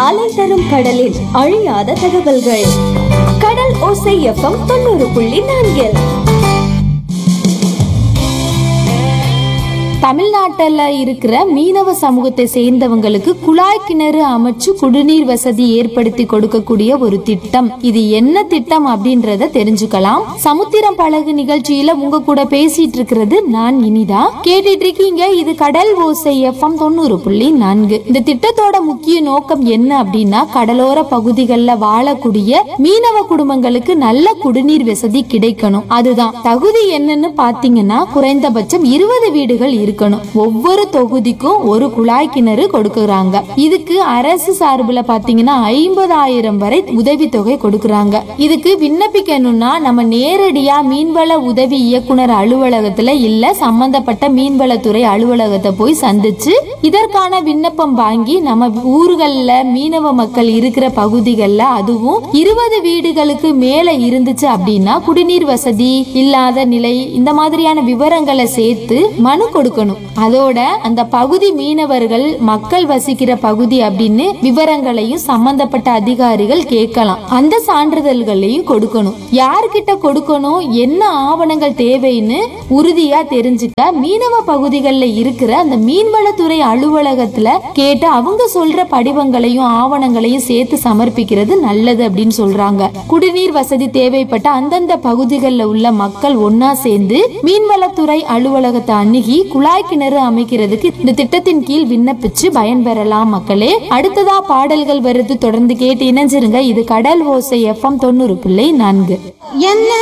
அலை தரும் கடலில் அழியாத தகவல்கள் கடல் ஓசை எஃப்எம் தொண்ணூறு புள்ளி நான்கில் தமிழ்நாட்டில் இருக்கிற மீனவ சமூகத்தை சேர்ந்தவங்களுக்கு குழாய் கிணறு அமைச்சு குடிநீர் வசதி ஏற்படுத்தி கொடுக்கக்கூடிய ஒரு திட்டம் இது என்ன திட்டம் அப்படின்றத தெரிஞ்சுக்கலாம் சமுத்திரம் பழகு நிகழ்ச்சியில உங்க கூட பேசிட்டு இருக்கிறது நான் இனிதா கேட்டுட்டு இருக்கீங்க இது கடல் ஓசை எஃப்எம் தொண்ணூறு புள்ளி நான்கு இந்த திட்டத்தோட முக்கிய நோக்கம் என்ன அப்படின்னா கடலோர பகுதிகளில் வாழக்கூடிய மீனவ குடும்பங்களுக்கு நல்ல குடிநீர் வசதி கிடைக்கணும் அதுதான் தகுதி என்னன்னு பாத்தீங்கன்னா குறைந்தபட்சம் இருபது வீடுகள் இருக்கணும் ஒவ்வொரு தொகுதிக்கும் ஒரு குழாய் கிணறு கொடுக்கறாங்க இதுக்கு அரசு சார்புல பாத்தீங்கன்னா ஐம்பதாயிரம் வரை உதவித்தொகை கொடுக்கறாங்க இதுக்கு விண்ணப்பிக்கணும்னா நம்ம நேரடியா மீன்வள உதவி இயக்குனர் அலுவலகத்துல இல்ல சம்பந்தப்பட்ட மீன்வளத்துறை அலுவலகத்தை போய் சந்திச்சு இதற்கான விண்ணப்பம் வாங்கி நம்ம ஊர்கள்ல மீனவ மக்கள் இருக்கிற பகுதிகளில் அதுவும் இருபது வீடுகளுக்கு மேல இருந்துச்சு அப்படின்னா குடிநீர் வசதி இல்லாத நிலை இந்த மாதிரியான விவரங்களை சேர்த்து மனு கொடுக்கணும் அதோட அந்த பகுதி மீனவர்கள் மக்கள் வசிக்கிற பகுதி அப்படின்னு விவரங்களையும் சம்பந்தப்பட்ட அதிகாரிகள் கேட்கலாம் அந்த சான்றிதழ்களையும் கொடுக்கணும் யார்கிட்ட கொடுக்கணும் என்ன ஆவணங்கள் தேவைன்னு உறுதியா தெரிஞ்சுக்க மீனவ பகுதிகளில் இருக்கிற அந்த மீன்வளத்துறை அலுவலகத்துல கேட்டு அவங்க சொல்ற படிவங்களையும் ஆவணங்களையும் சேர்த்து சமர்ப்பிக்கிறது நல்லது அப்படின்னு சொல்றாங்க குடிநீர் வசதி தேவைப்பட்ட அந்தந்த பகுதிகளில் உள்ள மக்கள் ஒன்னா சேர்ந்து மீன்வளத்துறை அலுவலகத்தை அணுகி குழாய் கிணறு அமைக்கிறதுக்கு இந்த திட்டத்தின் கீழ் விண்ணப்பிச்சு பயன்பெறலாம் மக்களே அடுத்ததா பாடல்கள் வருது தொடர்ந்து கேட்டு இணைஞ்சிருங்க இது கடல் ஓசை எஃப்எம் தொண்ணூறு புள்ளி நான்கு என்ன